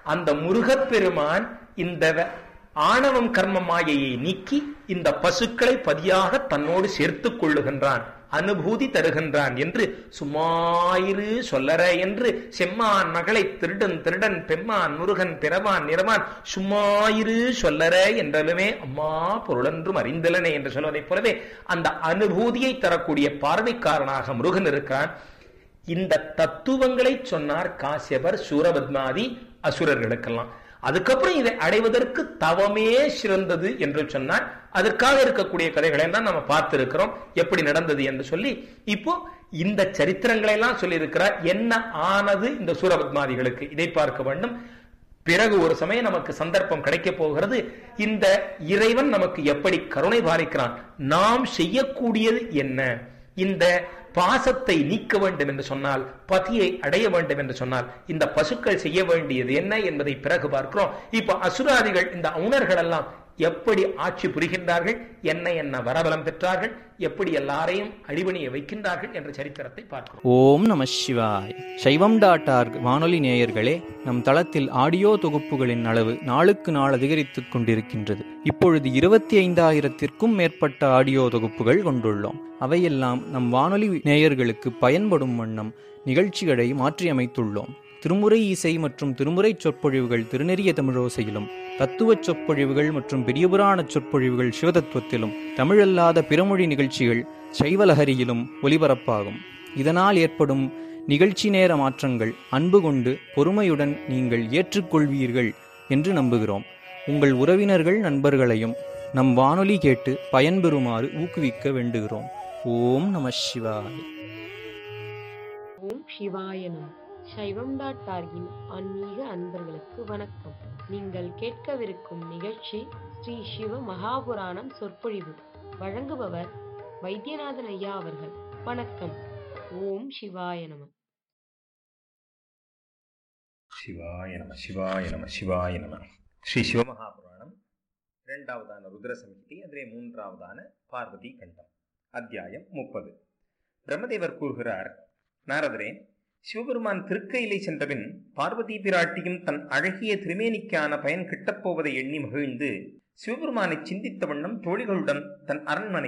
அந்த முருகப்பெருமான் இந்த வ- ஆணவம் கர்ம மாயையை நீக்கி இந்த பசுக்களை பதியாக தன்னோடு சேர்த்துக் கொள்ளுகின்றான் அனுபூதி தருகின்றான் என்று சும்மாயிரு சொல்லற என்று செம்மான் மகளை திருடன் திருடன் பெம்மான் முருகன் பிறவான் நிறவான் சும்மாயிரு சொல்லற என்றாலுமே அம்மா பொருளென்றும் அறிந்தலனே என்று சொல்வதைப் போலவே அந்த அனுபூதியை தரக்கூடிய பார்வைக்காரனாக முருகன் இருக்கிறான் இந்த தத்துவங்களை சொன்னார் காசியபர் சூரபத்மாதி அசுரர்களுக்கெல்லாம் அதுக்கப்புறம் இதை அடைவதற்கு தவமே சிறந்தது என்று சொன்னார் அதற்காக இருக்கக்கூடிய கதைகளை தான் நம்ம பார்த்திருக்கிறோம் எப்படி நடந்தது என்று சொல்லி இப்போ இந்த சரித்திரங்களை எல்லாம் சொல்லியிருக்கிறார் என்ன ஆனது இந்த சூரபத்மாதிகளுக்கு இதை பார்க்க வேண்டும் பிறகு ஒரு சமயம் நமக்கு சந்தர்ப்பம் கிடைக்க போகிறது இந்த இறைவன் நமக்கு எப்படி கருணை பாலிக்கிறான் நாம் செய்யக்கூடியது என்ன இந்த பாசத்தை நீக்க வேண்டும் என்று சொன்னால் பதியை அடைய வேண்டும் என்று சொன்னால் இந்த பசுக்கள் செய்ய வேண்டியது என்ன என்பதை பிறகு பார்க்கிறோம் இப்ப அசுராதிகள் இந்த அவுணர்கள் எல்லாம் எப்படி ஆட்சி புரிகின்றார்கள் என்ன என்ன வரபலம் பெற்றார்கள் எப்படி எல்லாரையும் அடிபணிய வைக்கின்றார்கள் என்ற சரித்திரத்தை பார்க்கிறோம் ஓம் நம சிவாய் சைவம் டாட் ஆர்க் வானொலி நேயர்களே நம் தளத்தில் ஆடியோ தொகுப்புகளின் அளவு நாளுக்கு நாள் அதிகரித்துக் கொண்டிருக்கின்றது இப்பொழுது இருபத்தி ஐந்தாயிரத்திற்கும் மேற்பட்ட ஆடியோ தொகுப்புகள் கொண்டுள்ளோம் அவையெல்லாம் நம் வானொலி நேயர்களுக்கு பயன்படும் வண்ணம் நிகழ்ச்சிகளை மாற்றியமைத்துள்ளோம் திருமுறை இசை மற்றும் திருமுறை சொற்பொழிவுகள் திருநெறிய தமிழோசையிலும் தத்துவச் சொற்பொழிவுகள் மற்றும் பெரியபுராண சொற்பொழிவுகள் சிவதத்துவத்திலும் தமிழல்லாத பிறமொழி நிகழ்ச்சிகள் சைவலஹரியிலும் ஒலிபரப்பாகும் இதனால் ஏற்படும் நிகழ்ச்சி நேர மாற்றங்கள் அன்பு கொண்டு பொறுமையுடன் நீங்கள் ஏற்றுக்கொள்வீர்கள் என்று நம்புகிறோம் உங்கள் உறவினர்கள் நண்பர்களையும் நம் வானொலி கேட்டு பயன்பெறுமாறு ஊக்குவிக்க வேண்டுகிறோம் ஓம் நம சிவாய் ஓம் சிவாய நம சைவம் டாட் டார்கின் ஆன்மீக அன்பர்களுக்கு வணக்கம் நீங்கள் கேட்கவிருக்கும் நிகழ்ச்சி ஸ்ரீ சிவ மகாபுராணம் சொற்பொழிவு வழங்குபவர் வைத்தியநாதன் ஐயா அவர்கள் வணக்கம் ஓம் சிவாய நம சிவாய நம சிவாய நம சிவாய நம ஸ்ரீ சிவமகாபுராணம் இரண்டாவதான ருத்ர சமிதி அதிலே மூன்றாவதான பார்வதி கண்டம் அத்தியாயம் முப்பது பிரம்மதேவர் கூறுகிறார் நாரதரே சிவபெருமான் திருக்கையிலை சென்றபின் பார்வதி பிராட்டியும் தன் அழகிய திருமேனிக்கான பயன் கிட்டப்போவதை எண்ணி மகிழ்ந்து சிவபெருமானை சிந்தித்த வண்ணம் தோழிகளுடன் தன் அரண்மனை